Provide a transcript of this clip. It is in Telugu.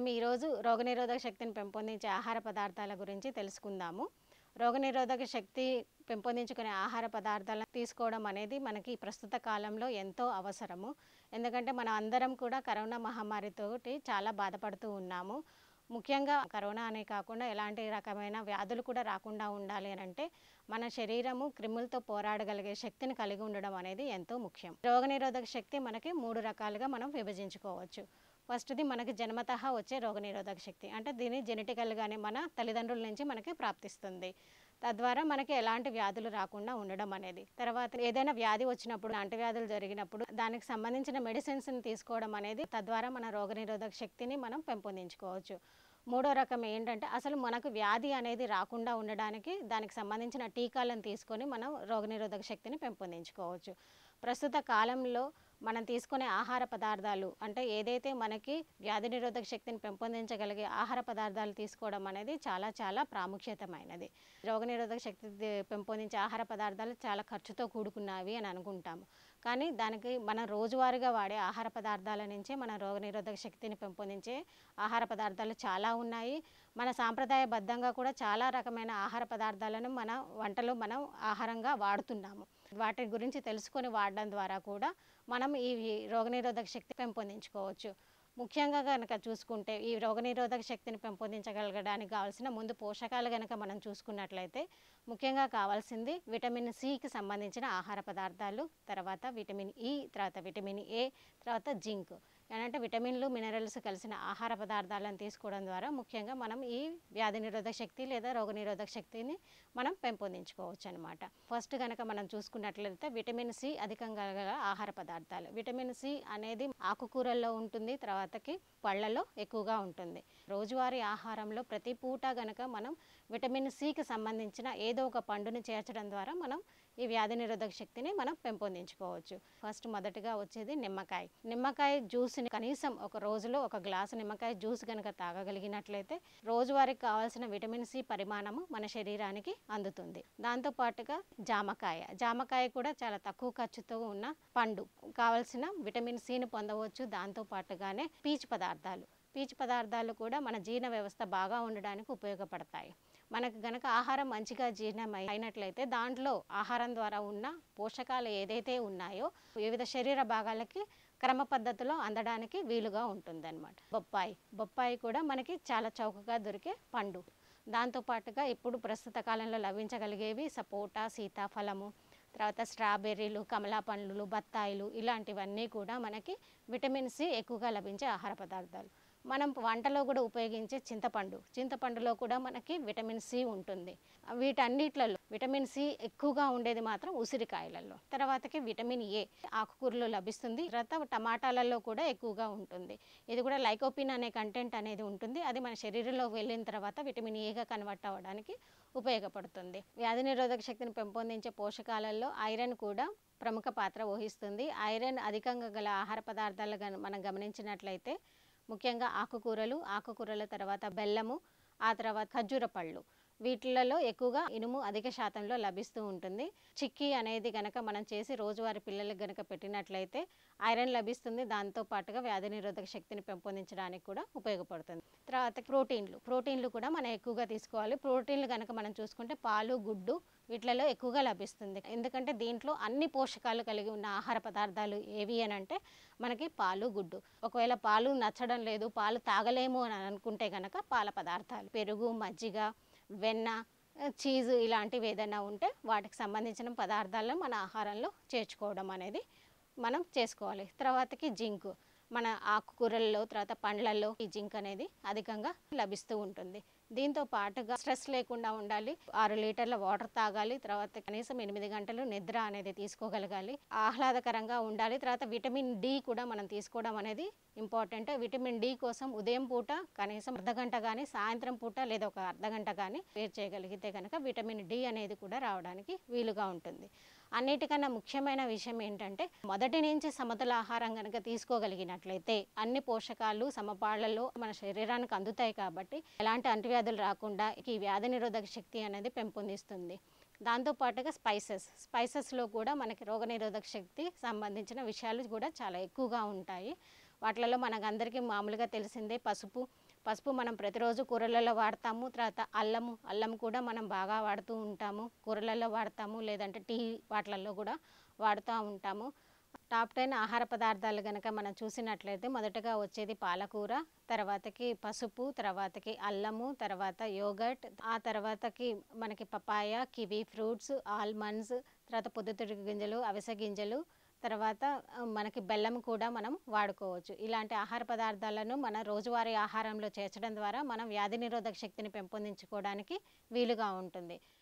ఈరోజు రోగనిరోధక శక్తిని పెంపొందించే ఆహార పదార్థాల గురించి తెలుసుకుందాము రోగనిరోధక శక్తి పెంపొందించుకునే ఆహార పదార్థాలను తీసుకోవడం అనేది మనకి ఈ ప్రస్తుత కాలంలో ఎంతో అవసరము ఎందుకంటే మనం అందరం కూడా కరోనా మహమ్మారితోటి చాలా బాధపడుతూ ఉన్నాము ముఖ్యంగా కరోనా అనే కాకుండా ఎలాంటి రకమైన వ్యాధులు కూడా రాకుండా ఉండాలి అని అంటే మన శరీరము క్రిములతో పోరాడగలిగే శక్తిని కలిగి ఉండడం అనేది ఎంతో ముఖ్యం రోగనిరోధక శక్తి మనకి మూడు రకాలుగా మనం విభజించుకోవచ్చు ఫస్ట్ది మనకి జన్మతః వచ్చే రోగనిరోధక శక్తి అంటే దీని జెనెటికల్గానే మన తల్లిదండ్రుల నుంచి మనకి ప్రాప్తిస్తుంది తద్వారా మనకి ఎలాంటి వ్యాధులు రాకుండా ఉండడం అనేది తర్వాత ఏదైనా వ్యాధి వచ్చినప్పుడు అంటువ్యాధులు జరిగినప్పుడు దానికి సంబంధించిన మెడిసిన్స్ని తీసుకోవడం అనేది తద్వారా మన రోగనిరోధక శక్తిని మనం పెంపొందించుకోవచ్చు మూడో రకం ఏంటంటే అసలు మనకు వ్యాధి అనేది రాకుండా ఉండడానికి దానికి సంబంధించిన టీకాలను తీసుకొని మనం రోగనిరోధక శక్తిని పెంపొందించుకోవచ్చు ప్రస్తుత కాలంలో మనం తీసుకునే ఆహార పదార్థాలు అంటే ఏదైతే మనకి వ్యాధి నిరోధక శక్తిని పెంపొందించగలిగే ఆహార పదార్థాలు తీసుకోవడం అనేది చాలా చాలా ప్రాముఖ్యతమైనది రోగనిరోధక శక్తి ది- పెంపొందించే ఆహార పదార్థాలు చాలా ఖర్చుతో కూడుకున్నవి అని అనుకుంటాము కానీ దానికి మనం రోజువారీగా వాడే ఆహార పదార్థాల నుంచే మన రోగనిరోధక శక్తిని పెంపొందించే ఆహార పదార్థాలు చాలా ఉన్నాయి మన సాంప్రదాయబద్ధంగా కూడా చాలా రకమైన ఆహార పదార్థాలను మన వంటలో మనం ఆహారంగా వాడుతున్నాము వాటి గురించి తెలుసుకొని వాడడం ద్వారా కూడా మనం ఈ రోగనిరోధక శక్తి పెంపొందించుకోవచ్చు ముఖ్యంగా కనుక చూసుకుంటే ఈ రోగనిరోధక శక్తిని పెంపొందించగలగడానికి కావాల్సిన ముందు పోషకాలు కనుక మనం చూసుకున్నట్లయితే ముఖ్యంగా కావాల్సింది విటమిన్ సికి సంబంధించిన ఆహార పదార్థాలు తర్వాత విటమిన్ ఈ తర్వాత విటమిన్ ఏ తర్వాత జింక్ అంటే విటమిన్లు మినరల్స్ కలిసిన ఆహార పదార్థాలను తీసుకోవడం ద్వారా ముఖ్యంగా మనం ఈ వ్యాధి నిరోధక శక్తి లేదా రోగ నిరోధక శక్తిని మనం పెంపొందించుకోవచ్చు అనమాట ఫస్ట్ కనుక మనం చూసుకున్నట్లయితే విటమిన్ సి అధికంగా గల ఆహార పదార్థాలు విటమిన్ సి అనేది ఆకుకూరల్లో ఉంటుంది తర్వాతకి పళ్ళలో ఎక్కువగా ఉంటుంది రోజువారీ ఆహారంలో ప్రతి పూట గనక మనం విటమిన్ సికి సంబంధించిన ఏదో ఒక పండుని చేర్చడం ద్వారా మనం ఈ వ్యాధి నిరోధక శక్తిని మనం పెంపొందించుకోవచ్చు ఫస్ట్ మొదటగా వచ్చేది నిమ్మకాయ నిమ్మకాయ జ్యూస్ని కనీసం ఒక రోజులో ఒక గ్లాసు నిమ్మకాయ జ్యూస్ కనుక తాగగలిగినట్లయితే రోజువారీకి కావాల్సిన విటమిన్ సి పరిమాణము మన శరీరానికి అందుతుంది దాంతో పాటుగా జామకాయ జామకాయ కూడా చాలా తక్కువ ఖర్చుతో ఉన్న పండు కావాల్సిన విటమిన్ సిని పొందవచ్చు దాంతో పాటుగానే పీచు పదార్థాలు పీచు పదార్థాలు కూడా మన జీర్ణ వ్యవస్థ బాగా ఉండడానికి ఉపయోగపడతాయి మనకు గనక ఆహారం మంచిగా జీర్ణం అయి- అయినట్లయితే దాంట్లో ఆహారం ద్వారా ఉన్న పోషకాలు ఏదైతే ఉన్నాయో వివిధ శరీర భాగాలకి క్రమ పద్ధతిలో అందడానికి వీలుగా ఉంటుందన్నమాట బొప్పాయి బొప్పాయి కూడా మనకి చాలా చౌకగా దొరికే పండు దాంతో పాటుగా ఇప్పుడు ప్రస్తుత కాలంలో లభించగలిగేవి సపోటా సీతాఫలము తర్వాత స్ట్రాబెర్రీలు కమలా పండ్లు బత్తాయిలు ఇలాంటివన్నీ కూడా మనకి విటమిన్ సి ఎక్కువగా లభించే ఆహార పదార్థాలు మనం వంటలో కూడా ఉపయోగించే చింతపండు చింతపండులో కూడా మనకి విటమిన్ సి ఉంటుంది వీటన్నిట్లలో విటమిన్ సి ఎక్కువగా ఉండేది మాత్రం ఉసిరికాయలలో తర్వాతకి విటమిన్ ఏ ఆకుకూరలో లభిస్తుంది తర్వాత టమాటాలలో కూడా ఎక్కువగా ఉంటుంది ఇది కూడా లైకోపిన్ అనే కంటెంట్ అనేది ఉంటుంది అది మన శరీరంలోకి వెళ్ళిన తర్వాత విటమిన్ ఏగా కన్వర్ట్ అవ్వడానికి ఉపయోగపడుతుంది వ్యాధి నిరోధక శక్తిని పెంపొందించే పోషకాలలో ఐరన్ కూడా ప్రముఖ పాత్ర వహిస్తుంది ఐరన్ అధికంగా గల ఆహార పదార్థాలు గన- మనం గమనించినట్లయితే ముఖ్యంగా ఆకుకూరలు ఆకుకూరల తర్వాత బెల్లము ఆ తర్వాత ఖర్జూర పళ్ళు వీటిలలో ఎక్కువగా ఇనుము అధిక శాతంలో లభిస్తూ ఉంటుంది చిక్కీ అనేది గనక మనం చేసి రోజువారీ పిల్లలకు గనక పెట్టినట్లయితే ఐరన్ లభిస్తుంది దాంతో పాటుగా వ్యాధి నిరోధక శక్తిని పెంపొందించడానికి కూడా ఉపయోగపడుతుంది తర్వాత ప్రోటీన్లు ప్రోటీన్లు కూడా మనం ఎక్కువగా తీసుకోవాలి ప్రోటీన్లు కనుక మనం చూసుకుంటే పాలు గుడ్డు వీటిలలో ఎక్కువగా లభిస్తుంది ఎందుకంటే దీంట్లో అన్ని పోషకాలు కలిగి ఉన్న ఆహార పదార్థాలు ఏవి అని అంటే మనకి పాలు గుడ్డు ఒకవేళ పాలు నచ్చడం లేదు పాలు తాగలేము అని అనుకుంటే కనుక పాల పదార్థాలు పెరుగు మజ్జిగ వెన్న చీజ్ ఇలాంటివి ఏదైనా ఉంటే వాటికి సంబంధించిన పదార్థాలను మన ఆహారంలో చేర్చుకోవడం అనేది మనం చేసుకోవాలి తర్వాతకి జింక్ మన ఆకుకూరల్లో తర్వాత పండ్లల్లో ఈ జింక్ అనేది అధికంగా లభిస్తూ ఉంటుంది దీంతో పాటుగా స్ట్రెస్ లేకుండా ఉండాలి ఆరు లీటర్ల వాటర్ తాగాలి తర్వాత కనీసం ఎనిమిది గంటలు నిద్ర అనేది తీసుకోగలగాలి ఆహ్లాదకరంగా ఉండాలి తర్వాత విటమిన్ డి కూడా మనం తీసుకోవడం అనేది ఇంపార్టెంట్ విటమిన్ డి కోసం ఉదయం పూట కనీసం అర్ధ గంట కానీ సాయంత్రం పూట లేదా ఒక అర్ధ గంట కానీ వేరు చేయగలిగితే కనుక విటమిన్ డి అనేది కూడా రావడానికి వీలుగా ఉంటుంది అన్నిటికన్నా ముఖ్యమైన విషయం ఏంటంటే మొదటి నుంచి సమతుల ఆహారం కనుక తీసుకోగలిగినట్లయితే అన్ని పోషకాలు సమపాళ్లలో మన శరీరానికి అందుతాయి కాబట్టి ఎలాంటి అంటువ్యాధులు రాకుండా ఈ వ్యాధి నిరోధక శక్తి అనేది పెంపొందిస్తుంది దాంతో పాటుగా స్పైసెస్ స్పైసెస్లో కూడా మనకి రోగనిరోధక శక్తి సంబంధించిన విషయాలు కూడా చాలా ఎక్కువగా ఉంటాయి వాటిలలో మనకు అందరికీ మామూలుగా తెలిసిందే పసుపు పసుపు మనం ప్రతిరోజు కూరలలో వాడతాము తర్వాత అల్లము అల్లం కూడా మనం బాగా వాడుతూ ఉంటాము కూరలలో వాడతాము లేదంటే టీ వాటిలలో కూడా వాడుతూ ఉంటాము టాప్ టెన్ ఆహార పదార్థాలు కనుక మనం చూసినట్లయితే మొదటగా వచ్చేది పాలకూర తర్వాతకి పసుపు తర్వాతకి అల్లము తర్వాత యోగట్ ఆ తర్వాతకి మనకి పపాయ కివీ ఫ్రూట్స్ ఆల్మండ్స్ తర్వాత పొద్దుతిరుగు గింజలు అవిసె గింజలు తర్వాత ఆ, మనకి బెల్లం కూడా మనం వాడుకోవచ్చు ఇలాంటి ఆహార పదార్థాలను మన రోజువారీ ఆహారంలో చేర్చడం ద్వారా మనం వ్యాధి నిరోధక శక్తిని పెంపొందించుకోవడానికి వీలుగా ఉంటుంది